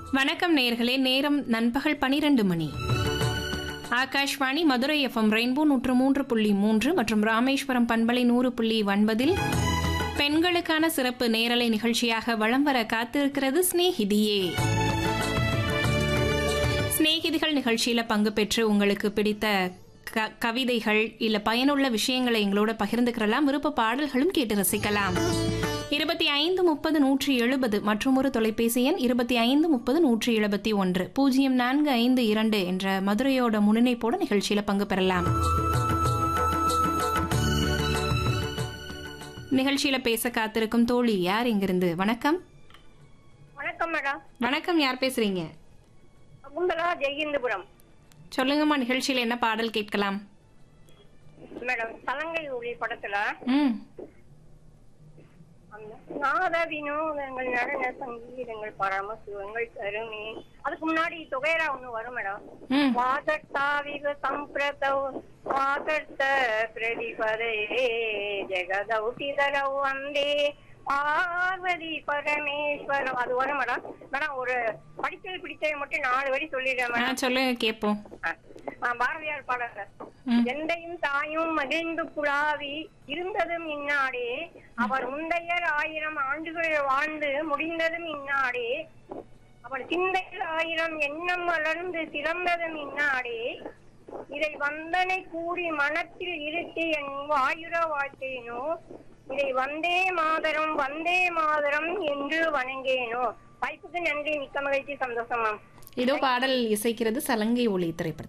வணக்கம் நேர்களே நேரம் நண்பகல் பனிரெண்டு மணி ஆகாஷ்வாணி மதுரை எஃப்எம் ரெயின்போ நூற்று மூன்று புள்ளி மூன்று மற்றும் ராமேஸ்வரம் பண்பலை நூறு புள்ளி ஒன்பதில் பெண்களுக்கான சிறப்பு நேரலை நிகழ்ச்சியாக வலம் வர காத்திருக்கிறது ஸ்நேகிதியே ஸ்நேகிதிகள் நிகழ்ச்சியில பங்கு பெற்று உங்களுக்கு பிடித்த க- கவிதைகள் இல்ல பயனுள்ள விஷயங்களை எங்களோட பகிர்ந்துக்கிறலாம் விருப்ப பாடல்களும் கேட்டு ரசிக்கலாம் இருபத்தி ஐந்து முப்பது நூற்றி எழுபது மற்றும் ஒரு தொலைபேசி எண் இருபத்தி ஐந்து முப்பது நூற்றி எழுபத்தி ஒன்று பூஜ்ஜியம் நான்கு ஐந்து இரண்டு என்ற மதுரையோட முன்னிணைப்போட நிகழ்ச்சியில பங்கு பெறலாம் நிகழ்ச்சியில பேச காத்திருக்கும் தோழி யார் இங்கிருந்து வணக்கம் வணக்கம் மேடம் வணக்கம் யார் பேசுறீங்க குந்தலா ஜெயகிந்தபுரம் சொல்லுங்கம்மா நிகழ்ச்சியில என்ன பாடல் கேட்கலாம் மேடம் சலங்கை ஒளி படத்துல ம் அந்த நாத வினோதங்கள் நடன சங்கீதங்கள் பரமசிவங்கள் கருணே அதுக்கு முன்னாடி தொகைரா ஒண்ணு வரும் மேடம் ம் வாதத்தாவிக சம்பிரதௌ வாதத்த பிரதிபதே ஜெகதௌட்டிதரௌ வந்தே பார்வதி பரமேஸ்வரம் அது வரும் மேடம் மேடம் ஒரு படித்தது பிடித்ததை மட்டும் நாலு வரி சொல்லிடுறேன் மேடம் ஆ சொல்லுங்க கேட்போம் ஆ, பாரதியார் பாடல ம். எந்தையும் தாயும் மகிழ்ந்து புலாவி இருந்ததும் இன்னாடே அவர் முந்தையர் ஆயிரம் ஆண்டுகள் வாழ்ந்து முடிந்ததும் இன்னாடே அவர் சிந்தையில் ஆயிரம் எண்ணம் வளர்ந்து சிறந்ததும் இன்னாடே இதை வந்தனை கூறி மனத்தில் இருத்தி என் வாயுர வாழ்த்தேனோ இதை வந்தே மாதரம் வந்தே மாதரம் என்று வணங்கேனோ வாய்ப்புக்கு நன்றி மிக்க மகிழ்ச்சி சந்தோஷம் மேம் இதோ பாடல் இசைக்கிறது சலங்கை ஒளி திரைப்படம்